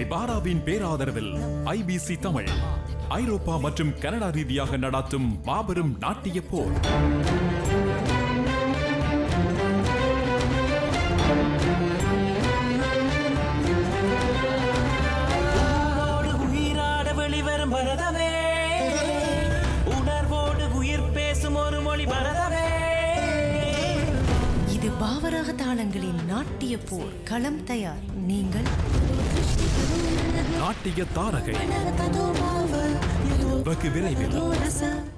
பாராவின் பேராதரவில் IBC Tamil ஐரோப்பா மற்றும் Canada ரீதியாக நடாத்தும் மாபெரும் நாட்டிய போர் உன்னோடு உயிராட வெளிவரும் பரதமே உணர்வோடு உயிர் பேசும் ஒரு மொழி பரதமே இது பாவராக தாளங்களின் நாட்டிய போர் களம் தயார் நீங்கள் நாட்டிய தாரகை வெகு விரைவில்